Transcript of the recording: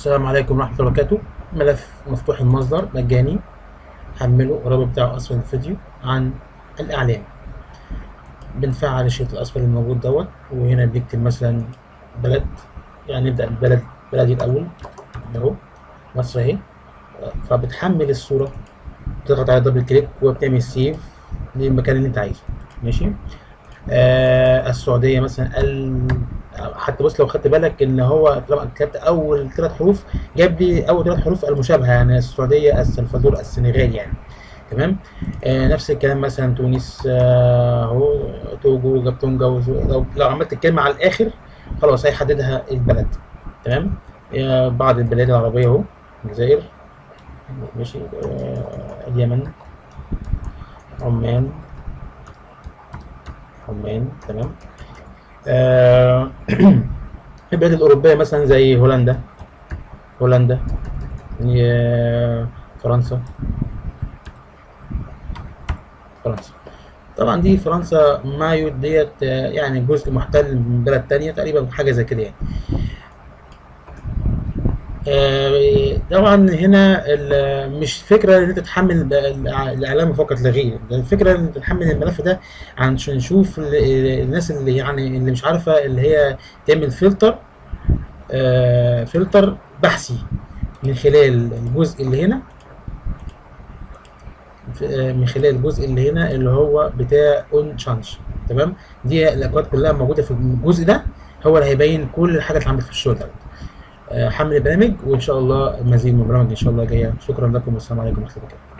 السلام عليكم ورحمة الله وبركاته ملف مفتوح المصدر مجاني حمله الرابط بتاعه أسفل الفيديو عن الإعلان بنفعل الشريط الأصفر الموجود دوت وهنا بنكتب مثلا بلد يعني نبدأ ببلد بلدي الأول أهو مصر أهي فبتحمل الصورة تضغط على دبل كليك وبتعمل سيف للمكان اللي أنت عايزه ماشي آه السعودية مثلا ال... حتى بص لو خدت بالك ان هو طبعا كتبت اول ثلاث حروف جاب لي اول ثلاث حروف المشابهه يعني السعوديه السلفادور السنغال يعني تمام آه نفس الكلام مثلا تونس اهو آه توجو جاب تونجا لو, لو عملت الكلمه على الاخر خلاص هيحددها البلد تمام آه بعض البلاد العربيه اهو الجزائر ماشي آه اليمن عمان عمان تمام آه البلاد الأوروبية مثلا زي هولندا هولندا فرنسا فرنسا طبعا دي فرنسا مايو ديت يعني جزء محتل من بلد تانية تقريبا حاجة زي كده يعني طبعا هنا مش فكره ان انت تحمل الاعلام فقط لا غير الفكره ان انت تحمل الملف ده عشان نشوف الناس اللي يعني اللي مش عارفه اللي هي تعمل فلتر فلتر بحثي من خلال الجزء اللي هنا من خلال الجزء اللي هنا اللي هو بتاع اون تشانج تمام دي الاكواد كلها موجوده في الجزء ده هو اللي هيبين كل حاجه اتعملت في الشغل ده حمل البرامج وان شاء الله مزيد من البرامج ان شاء الله جايه شكرا لكم والسلام عليكم ورحمه الله وبركاته